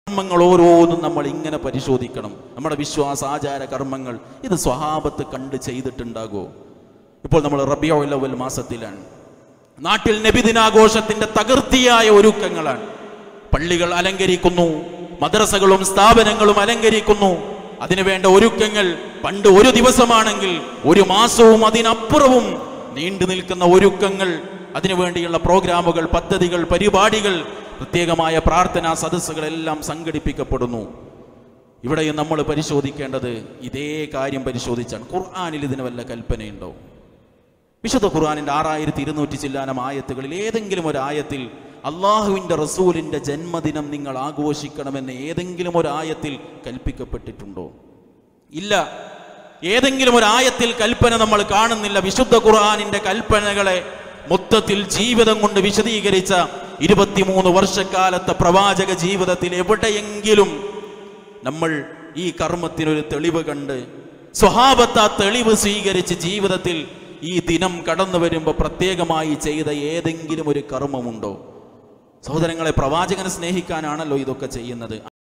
കർമ്മങ്ങൾ ഓരോന്നും നമ്മൾ ഇങ്ങനെ പരിശോധിക്കണം നമ്മുടെ വിശ്വാസ ആചാര കർമ്മങ്ങൾ ഇത് സ്വഹാബത്ത് കണ്ട് ചെയ്തിട്ടുണ്ടാകോ ഇപ്പോൾ നമ്മൾ റബിയോ ലവൽ മാസത്തിലാണ് നാട്ടിൽ നബിദിനാഘോഷത്തിന്റെ തകൃതിയായ ഒരുക്കങ്ങളാണ് പള്ളികൾ അലങ്കരിക്കുന്നു മദ്രസകളും സ്ഥാപനങ്ങളും അലങ്കരിക്കുന്നു അതിനുവേണ്ട ഒരുക്കങ്ങൾ പണ്ട് ഒരു ദിവസമാണെങ്കിൽ ഒരു മാസവും അതിനപ്പുറവും നീണ്ടു നിൽക്കുന്ന ഒരുക്കങ്ങൾ അതിനുവേണ്ടിയുള്ള പ്രോഗ്രാമുകൾ പദ്ധതികൾ പരിപാടികൾ പ്രത്യേകമായ പ്രാർത്ഥനാ സദസ്സുകളെല്ലാം സംഘടിപ്പിക്കപ്പെടുന്നു ഇവിടെയും നമ്മൾ പരിശോധിക്കേണ്ടത് ഇതേ കാര്യം പരിശോധിച്ചാണ് ഖുർആാനിൽ ഇതിന് വല്ല കൽപ്പനയുണ്ടോ വിശുദ്ധ ഖുർആാനിന്റെ ആറായിരത്തി ഇരുന്നൂറ്റി ചില്ലാനം ആയത്തുകളിൽ ഏതെങ്കിലും ഒരു ആയത്തിൽ അള്ളാഹുവിന്റെ റസൂലിന്റെ ജന്മദിനം നിങ്ങൾ ആഘോഷിക്കണമെന്ന് ഏതെങ്കിലും ഒരു ആയത്തിൽ കൽപ്പിക്കപ്പെട്ടിട്ടുണ്ടോ ഇല്ല ഏതെങ്കിലും ഒരു ആയത്തിൽ കൽപ്പന നമ്മൾ കാണുന്നില്ല വിശുദ്ധ ഖുർആാനിന്റെ കൽപ്പനകളെ മൊത്തത്തിൽ ജീവിതം കൊണ്ട് വിശദീകരിച്ച ഇരുപത്തിമൂന്ന് വർഷക്കാലത്തെ പ്രവാചക ജീവിതത്തിൽ എവിടെയെങ്കിലും നമ്മൾ ഈ കർമ്മത്തിനൊരു തെളിവ് കണ്ട് സ്വഭാവത്ത് ആ തെളിവ് സ്വീകരിച്ച് ജീവിതത്തിൽ ഈ ദിനം കടന്നു വരുമ്പോൾ പ്രത്യേകമായി ചെയ്ത ഏതെങ്കിലും ഒരു കർമ്മമുണ്ടോ സഹോദരങ്ങളെ പ്രവാചകനെ സ്നേഹിക്കാനാണല്ലോ ഇതൊക്കെ ചെയ്യുന്നത്